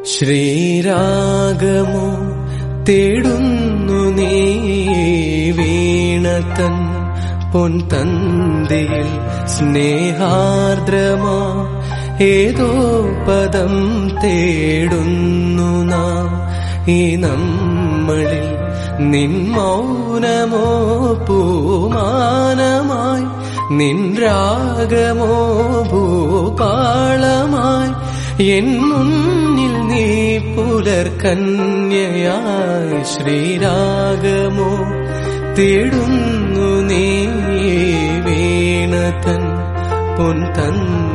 ശ്രീരാഗമോ തേടുന്നു നീ വീണതൻ പൊൻതന്തിയിൽ സ്നേഹാർദ്രമാ ഏതോ പദം തേടുന്നു നാം ഈ നമ്മളിൽ നിൻ മൗനമോ പൂമാനമായി നിൻ രാഗമോ ഭൂപാളമായി എൻ മുന്നിൽ നീ പുലർകന്യയായി ശ്രീരാഗമോ തേടുന്നു നീ വീണതൻ പൊൻതൻ